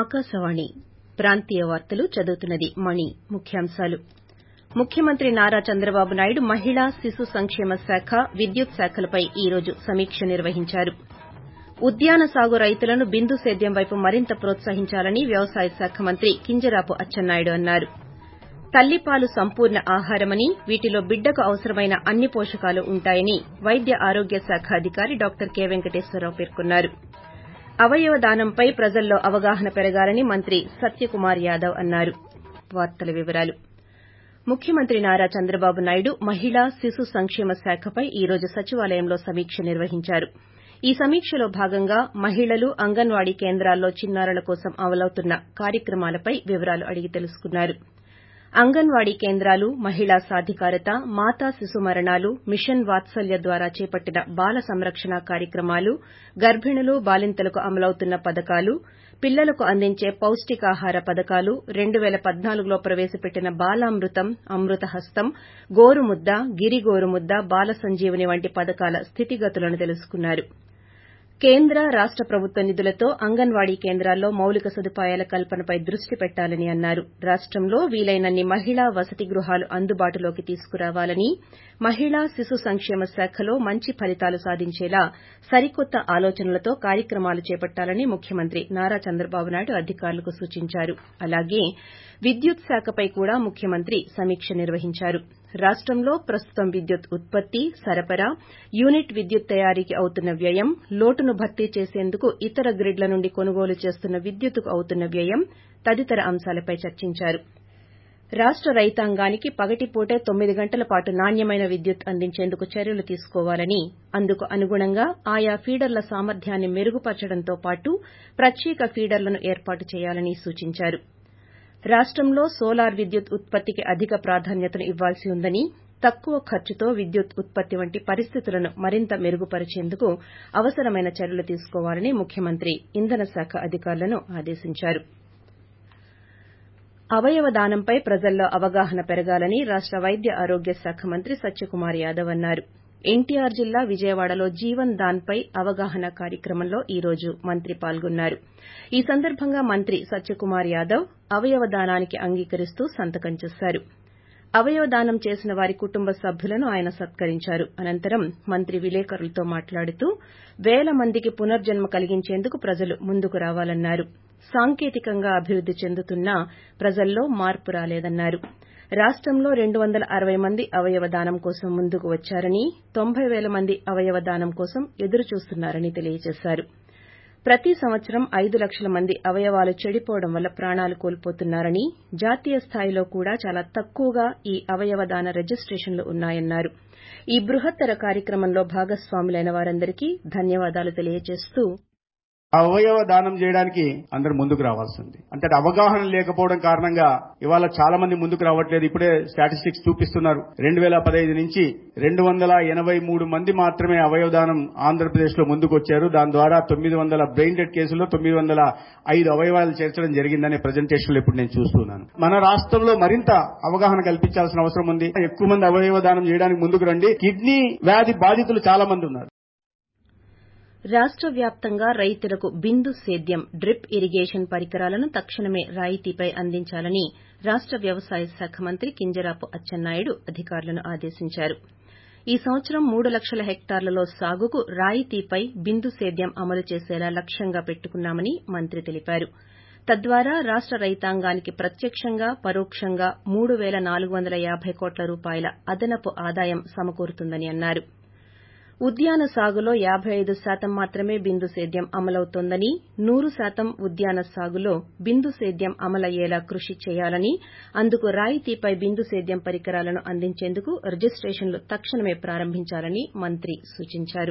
ఆకాశవాణి ప్రాంతీయ వార్తలు చదువుతున్నది మణి ముఖ్యాంశాలు ముఖ్యమంత్రి నారా చంద్రబాబు నాయుడు మహిళా శిశు సంక్షేమ శాఖ విద్యుత్ శాఖలపై ఈ రోజు సమీక్ష నిర్వహించారు ఉద్యాన సాగు రైతులను బిందు సేద్యం వైపు మరింత ప్రోత్సహించాలని వ్యవసాయ శాఖ మంత్రి కింజరాపు అచ్చెన్నాయుడు అన్నారు తల్లిపాలు సంపూర్ణ ఆహారమని వీటిలో బిడ్డకు అవసరమైన అన్ని పోషకాలు ఉంటాయని వైద్య ఆరోగ్య శాఖ అధికారి డాక్టర్ కె వెంకటేశ్వరరావు పేర్కొన్నారు అవయవ దానంపై ప్రజల్లో అవగాహన పెరగాలని మంత్రి సత్యకుమార్ యాదవ్ అన్నారు ముఖ్యమంత్రి నారా చంద్రబాబు నాయుడు మహిళా శిశు సంక్షేమ శాఖపై ఈ రోజు సచివాలయంలో సమీక్ష నిర్వహించారు ఈ సమీక్షలో భాగంగా మహిళలు అంగన్వాడీ కేంద్రాల్లో చిన్నారుల కోసం అమలవుతున్న కార్యక్రమాలపై వివరాలు అడిగి తెలుసుకున్నారు అంగన్వాడీ కేంద్రాలు మహిళా సాధికారత మాతా శిశు మరణాలు మిషన్ వాత్సల్య ద్వారా చేపట్టిన బాల సంరక్షణ కార్యక్రమాలు గర్భిణులు బాలింతలకు అమలవుతున్న పథకాలు పిల్లలకు అందించే పౌష్టికాహార పథకాలు రెండు పేల పద్నాలుగులో ప్రవేశపెట్టిన బాలామృతం అమృత హస్తం గోరుముద్ద గిరి గోరుముద్ద బాల సంజీవని వంటి పథకాల స్థితిగతులను తెలుసుకున్నారు కేంద్ర రాష్ట ప్రభుత్వ నిధులతో అంగన్వాడీ కేంద్రాల్లో మౌలిక సదుపాయాల కల్పనపై దృష్టి పెట్టాలని అన్నారు రాష్టంలో వీలైనన్ని మహిళా వసతి గృహాలు అందుబాటులోకి తీసుకురావాలని మహిళా శిశు సంక్షేమ శాఖలో మంచి ఫలితాలు సాధించేలా సరికొత్త ఆలోచనలతో కార్యక్రమాలు చేపట్టాలని ముఖ్యమంత్రి నారా చంద్రబాబు నాయుడు అధికారులకు సూచించారు అలాగే విద్యుత్ శాఖపై కూడా ముఖ్యమంత్రి సమీక్ష నిర్వహించారు రాష్టంలో ప్రస్తుతం విద్యుత్ ఉత్పత్తి సరఫరా యూనిట్ విద్యుత్ తయారీకి అవుతున్న వ్యయం లోటును భర్తీ చేసేందుకు ఇతర గ్రిడ్ల నుండి కొనుగోలు చేస్తున్న విద్యుత్తుకు అవుతున్న వ్యయం తదితర అంశాలపై చర్చించారు రాష్ట రైతాంగానికి పగటిపూటే తొమ్మిది గంటల పాటు నాణ్యమైన విద్యుత్ అందించేందుకు చర్యలు తీసుకోవాలని అందుకు అనుగుణంగా ఆయా ఫీడర్ల సామర్థ్యాన్ని మెరుగుపరచడంతో పాటు ప్రత్యేక ఫీడర్లను ఏర్పాటు చేయాలని సూచించారు రాష్టంలో సోలార్ విద్యుత్ ఉత్పత్తికి అధిక ప్రాధాన్యతను ఇవ్వాల్సి ఉందని తక్కువ ఖర్చుతో విద్యుత్ ఉత్పత్తి వంటి పరిస్థితులను మరింత మెరుగుపరిచేందుకు అవసరమైన చర్యలు తీసుకోవాలని ముఖ్యమంత్రి ఇంధన శాఖ అధికారులను ఆదేశించారు అవయవ దానంపై ప్రజల్లో అవగాహన పెరగాలని రాష్ట వైద్య ఆరోగ్య శాఖ మంత్రి సత్యకుమార్ యాదవ్ అన్నారు ఎన్టీఆర్ జిల్లా విజయవాడలో జీవన్ దాన్ పై అవగాహన కార్యక్రమంలో ఈ రోజు మంత్రి పాల్గొన్నారు ఈ సందర్భంగా మంత్రి సత్యకుమార్ యాదవ్ అవయవ దానానికి అంగీకరిస్తూ సంతకం చేశారు అవయవ దానం చేసిన వారి కుటుంబ సభ్యులను ఆయన సత్కరించారు అనంతరం మంత్రి విలేకరులతో మాట్లాడుతూ పేల మందికి పునర్జన్మ కలిగించేందుకు ప్రజలు ముందుకు రావాలన్నారు సాంకేతికంగా అభివృద్ది చెందుతున్నా ప్రజల్లో మార్పు రాలేదన్నారు రాష్టంలో రెండు వందల అరవై మంది అవయవ దానం కోసం ముందుకు వచ్చారని తొంభై పేల మంది అవయవ దానం కోసం ఎదురు చూస్తున్నారని తెలియజేశారు ప్రతి సంవత్సరం ఐదు లక్షల మంది అవయవాలు చెడిపోవడం వల్ల ప్రాణాలు కోల్పోతున్నారని జాతీయ స్థాయిలో కూడా చాలా తక్కువగా ఈ అవయవ దాన రిజిస్టేషన్లు ఉన్నాయన్నారు ఈ బృహత్తర కార్యక్రమంలో భాగస్వాములైన వారందరికీ ధన్యవాదాలు తెలియజేస్తూ అవయవ దానం చేయడానికి అందరు ముందుకు రావాల్సింది అంటే అవగాహన లేకపోవడం కారణంగా ఇవాళ చాలా మంది ముందుకు రావట్లేదు ఇప్పుడే స్టాటిస్టిక్స్ చూపిస్తున్నారు రెండు వేల పదహైదు నుంచి రెండు వందల ఎనభై మూడు మంది మాత్రమే అవయవ దానం ఆంధ్రప్రదేశ్ లో ముందుకు వచ్చారు దాని ద్వారా తొమ్మిది వందల బ్రెయిన్ డెడ్ కేసుల్లో తొమ్మిది వందల ఐదు అవయవాలు చేర్చడం జరిగిందనే ప్రజెంటేషన్ లో ఇప్పుడు నేను చూస్తున్నాను మన రాష్ట్రంలో మరింత అవగాహన కల్పించాల్సిన అవసరం ఉంది ఎక్కువ మంది అవయవ దానం చేయడానికి ముందుకు రండి కిడ్నీ వ్యాధి బాధితులు చాలా మంది ఉన్నారు రాష్ట వ్యాప్తంగా రైతులకు బిందు సేద్యం డ్రిప్ ఇరిగేషన్ పరికరాలను తక్షణమే రాయితీపై అందించాలని రాష్ట వ్యవసాయ శాఖ మంత్రి కింజరాపు అచ్చెన్నాయుడు అధికారులను ఆదేశించారు ఈ సంవత్సరం మూడు లక్షల హెక్టార్లలో సాగుకు రాయితీపై బిందు సేద్యం అమలు చేసేలా లక్ష్యంగా పెట్టుకున్నామని మంత్రి తెలిపారు తద్వారా రాష్ట రైతాంగానికి ప్రత్యక్షంగా పరోక్షంగా మూడు పేల నాలుగు వందల యాబై కోట్ల రూపాయల అదనపు ఆదాయం సమకూరుతుందని అన్నారు ఉద్యాన సాగులో యాబై ఐదు శాతం మాత్రమే బిందు సేద్యం అమలవుతోందని నూరు శాతం ఉద్యాన సాగులో బిందు సేద్యం అమలయ్యేలా కృషి చేయాలని అందుకు రాయితీపై బిందు సేద్యం పరికరాలను అందించేందుకు రిజిస్టేషన్లు తక్షణమే ప్రారంభించాలని మంత్రి సూచించారు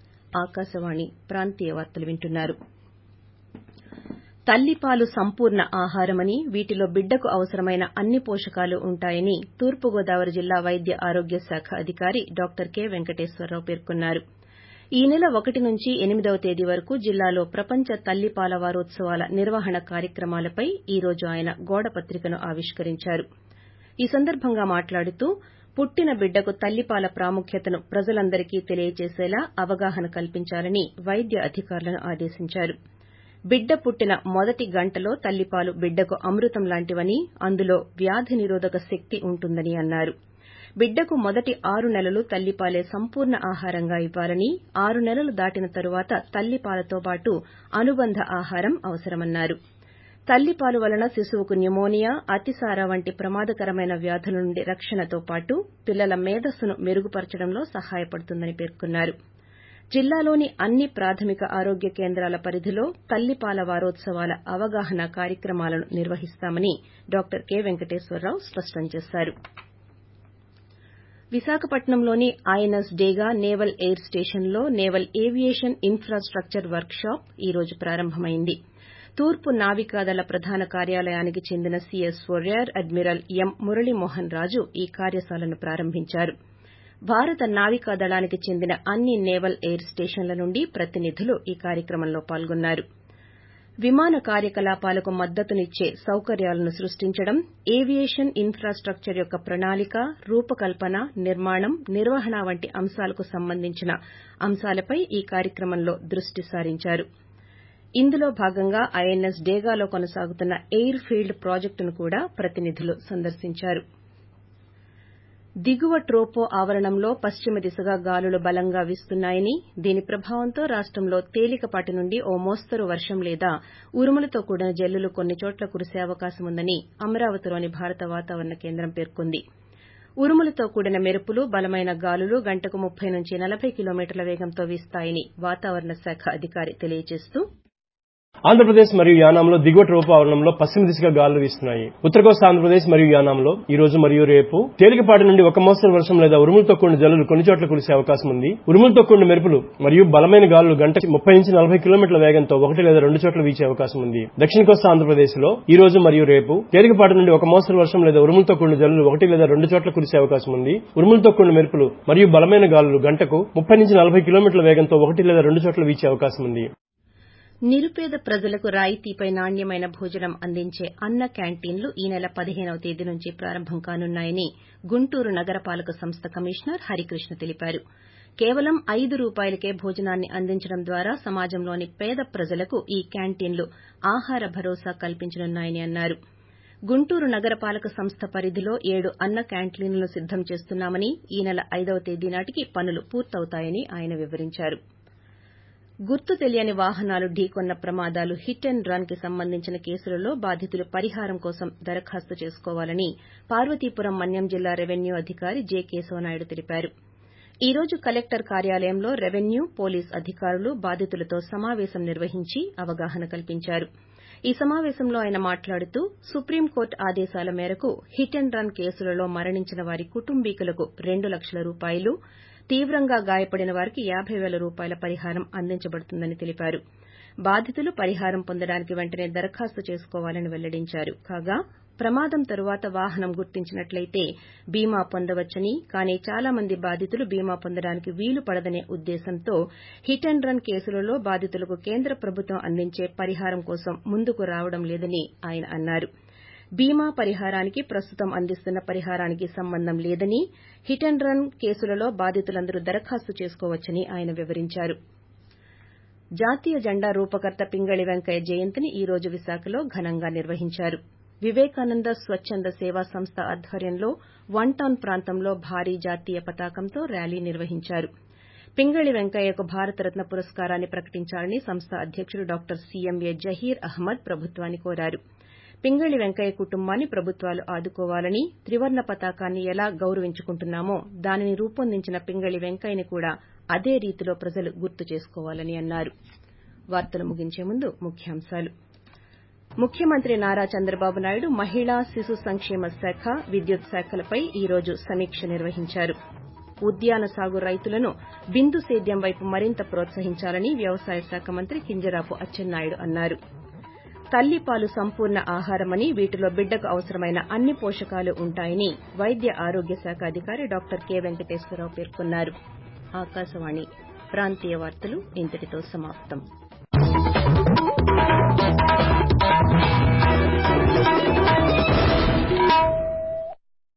తల్లిపాలు సంపూర్ణ ఆహారమని వీటిలో బిడ్డకు అవసరమైన అన్ని పోషకాలు ఉంటాయని తూర్పుగోదావరి జిల్లా వైద్య ఆరోగ్య శాఖ అధికారి డాక్టర్ కె వెంకటేశ్వరరావు పేర్కొన్నారు ఈ నెల ఒకటి నుంచి ఎనిమిదవ తేదీ వరకు జిల్లాలో ప్రపంచ తల్లిపాల వారోత్సవాల నిర్వహణ కార్యక్రమాలపై ఈ రోజు ఆయన గోడపత్రికను ఆవిష్కరించారు ఈ సందర్భంగా మాట్లాడుతూ పుట్టిన బిడ్డకు తల్లిపాల ప్రాముఖ్యతను ప్రజలందరికీ తెలియజేసేలా అవగాహన కల్పించాలని వైద్య అధికారులను ఆదేశించారు బిడ్డ పుట్టిన మొదటి గంటలో తల్లిపాలు బిడ్డకు అమృతం లాంటివని అందులో వ్యాధి నిరోధక శక్తి ఉంటుందని అన్నారు బిడ్డకు మొదటి ఆరు నెలలు తల్లిపాలే సంపూర్ణ ఆహారంగా ఇవ్వాలని ఆరు నెలలు దాటిన తరువాత తల్లిపాలతో పాటు అనుబంధ ఆహారం అవసరమన్నారు తల్లిపాలు వలన శిశువుకు న్యూమోనియా అతిసార వంటి ప్రమాదకరమైన వ్యాధుల నుండి రక్షణతో పాటు పిల్లల మేధస్సును మెరుగుపరచడంలో సహాయపడుతుందని పేర్కొన్నారు జిల్లాలోని అన్ని ప్రాథమిక ఆరోగ్య కేంద్రాల పరిధిలో తల్లిపాల వారోత్సవాల అవగాహన కార్యక్రమాలను నిర్వహిస్తామని డాక్టర్ కె వెంకటేశ్వరరావు స్పష్టం చేశారు విశాఖపట్నంలోని ఐఎన్ఎస్ డేగా నేవల్ ఎయిర్ స్టేషన్లో naval aviation infrastructure workshop ఈ రోజు ప్రారంభమైంది తూర్పు నావికాదళ ప్రధాన కార్యాలయానికి చెందిన CSO rear admiral M Muralimohan Raju ఈ కార్యశాలను ప్రారంభించారు భారత నావికాదళానికి చెందిన అన్ని నేవల్ ఎయిర్ స్టేషన్ల నుండి ప్రతినిధులు ఈ కార్యక్రమంలో పాల్గొన్నారు విమాన కార్యకలాపాలకు మద్దతునిచ్చే సౌకర్యాలను సృష్టించడం ఏవియేషన్ ఇన్ఫ్రాస్టక్చర్ యొక్క ప్రణాళిక రూపకల్పన నిర్మాణం నిర్వహణ వంటి అంశాలకు సంబంధించిన అంశాలపై ఈ కార్యక్రమంలో దృష్టి సారించారు ఇందులో భాగంగా ఐఎన్ఎస్ డేగాలో కొనసాగుతున్న ఎయిర్ ఫీల్డ్ ప్రాజెక్టును కూడా ప్రతినిధులు సందర్శించారు దిగువ ట్రోపో ఆవరణంలో పశ్చిమ దిశగా గాలులు బలంగా వీస్తున్నాయని దీని ప్రభావంతో రాష్టంలో తేలికపాటి నుండి ఓ మోస్తరు వర్షం లేదా ఉరుములతో కూడిన జల్లులు కొన్ని చోట్ల కురిసే అవకాశం ఉందని అమరావతిలోని భారత వాతావరణ కేంద్రం పేర్కొంది ఉరుములతో కూడిన మెరుపులు బలమైన గాలులు గంటకు ముప్పై నుంచి నలభై కిలోమీటర్ల వేగంతో వీస్తాయని వాతావరణ శాఖ అధికారి తెలియజేస్తూ ఆంధ్రప్రదేశ్ మరియు యానాంలో దిగువ ట్రోపు ఆవరణంలో పశ్చిమ దిశగా గాలులు వీస్తున్నాయి ఉత్తర కోస్తా ఆంధ్రప్రదేశ్ మరియు యానాంలో ఈ రోజు మరియు రేపు తేలికపాటి నుండి ఒక మోస్తరు వర్షం లేదా ఉరుములతో కూడిన జల్లులు కొన్ని చోట్ల కురిసే అవకాశం ఉంది ఉరుములతో కూడిన మెరుపులు మరియు బలమైన గాలులు గంటకి ముప్పై నుంచి నలభై కిలోమీటర్ల వేగంతో ఒకటి లేదా రెండు చోట్ల వీచే అవకాశం ఉంది దక్షిణ కోస్తా ఆంధ్రప్రదేశ్ లో ఈ రోజు మరియు రేపు తేలికపాటి నుండి ఒక మోస్తరు వర్షం లేదా ఉరుములతో కూడిన జల్లులు ఒకటి లేదా రెండు చోట్ల కురిసే అవకాశం ఉంది ఉరుములతో కూడిన మెరుపులు మరియు బలమైన గాలులు గంటకు ముప్పై నుంచి నలభై కిలోమీటర్ల వేగంతో ఒకటి లేదా రెండు చోట్ల వీచే అవకాశం ఉంది నిరుపేద ప్రజలకు రాయితీపై నాణ్యమైన భోజనం అందించే అన్న క్యాంటీన్లు ఈ నెల పదిహేనవ తేదీ నుంచి ప్రారంభం కానున్నాయని గుంటూరు నగరపాలక సంస్థ కమిషనర్ హరికృష్ణ తెలిపారు కేవలం ఐదు రూపాయలకే భోజనాన్ని అందించడం ద్వారా సమాజంలోని పేద ప్రజలకు ఈ క్యాంటీన్లు ఆహార భరోసా కల్పించనున్నాయని అన్నారు గుంటూరు నగరపాలక సంస్థ పరిధిలో ఏడు అన్న క్యాంటీన్లను సిద్దం చేస్తున్నామని ఈ నెల ఐదవ తేదీ నాటికి పనులు పూర్తవుతాయని ఆయన వివరించారు గుర్తు తెలియని వాహనాలు ఢీకొన్న ప్రమాదాలు హిట్ అండ్ రన్ కి సంబంధించిన కేసులలో బాధితులు పరిహారం కోసం దరఖాస్తు చేసుకోవాలని పార్వతీపురం మన్యం జిల్లా రెవెన్యూ అధికారి జె కేశవనాయుడు తెలిపారు ఈ రోజు కలెక్టర్ కార్యాలయంలో రెవెన్యూ పోలీస్ అధికారులు బాధితులతో సమావేశం నిర్వహించి అవగాహన కల్పించారు ఈ సమావేశంలో ఆయన మాట్లాడుతూ సుప్రీంకోర్టు ఆదేశాల మేరకు హిట్ అండ్ రన్ కేసులలో మరణించిన వారి కుటుంబీకులకు రెండు లక్షల రూపాయలు తీవ్రంగా గాయపడిన వారికి యాబై పేల రూపాయల పరిహారం అందించబడుతుందని తెలిపారు బాధితులు పరిహారం పొందడానికి వెంటనే దరఖాస్తు చేసుకోవాలని వెల్లడించారు కాగా ప్రమాదం తరువాత వాహనం గుర్తించినట్లయితే బీమా పొందవచ్చని కానీ చాలా మంది బాధితులు బీమా పొందడానికి వీలు పడదనే ఉద్దేశంతో హిట్ అండ్ రన్ కేసులలో బాధితులకు కేంద్ర ప్రభుత్వం అందించే పరిహారం కోసం ముందుకు రావడం లేదని ఆయన అన్నారు బీమా పరిహారానికి ప్రస్తుతం అందిస్తున్న పరిహారానికి సంబంధం లేదని హిట్ అండ్ రన్ కేసులలో బాధితులందరూ దరఖాస్తు చేసుకోవచ్చని ఆయన వివరించారు జాతీయ జెండా రూపకర్త పింగళి వెంకయ్య జయంతిని ఈ రోజు విశాఖలో ఘనంగా నిర్వహించారు వివేకానంద స్వచ్చంద సేవా సంస్థ ఆధ్వర్యంలో వన్ టౌన్ ప్రాంతంలో భారీ జాతీయ పతాకంతో ర్యాలీ నిర్వహించారు పింగళి వెంకయ్యకు భారతరత్న పురస్కారాన్ని ప్రకటించాలని సంస్థ అధ్యకుడు డాక్టర్ సీఎంఏ జహీర్ అహ్మద్ ప్రభుత్వాన్ని కోరారు పింగళి వెంకయ్య కుటుంబాన్ని ప్రభుత్వాలు ఆదుకోవాలని త్రివర్ణ పతాకాన్ని ఎలా గౌరవించుకుంటున్నామో దానిని రూపొందించిన పింగళి వెంకయ్యని కూడా అదే రీతిలో ప్రజలు గుర్తు చేసుకోవాలని అన్నారు వార్తలు ముగించే ముందు ముఖ్యాంశాలు ముఖ్యమంత్రి నారా చంద్రబాబు నాయుడు మహిళా శిశు సంక్షేమ శాఖ విద్యుత్ శాఖలపై ఈ రోజు సమీక్ష నిర్వహించారు ఉద్యాన సాగు రైతులను బిందు సేద్యం వైపు మరింత ప్రోత్సహించాలని వ్యవసాయ శాఖ మంత్రి కింజరాపు అచ్చెన్నాయుడు అన్నారు తల్లిపాలు సంపూర్ణ ఆహారమని వీటిలో బిడ్డకు అవసరమైన అన్ని పోషకాలు ఉంటాయని వైద్య ఆరోగ్య శాఖ అధికారి డాక్టర్ కె వెంకటేశ్వరరావు పేర్కొన్నారు ఆకాశవాణి ప్రాంతీయ వార్తలు ఇంతటితో సమాప్తం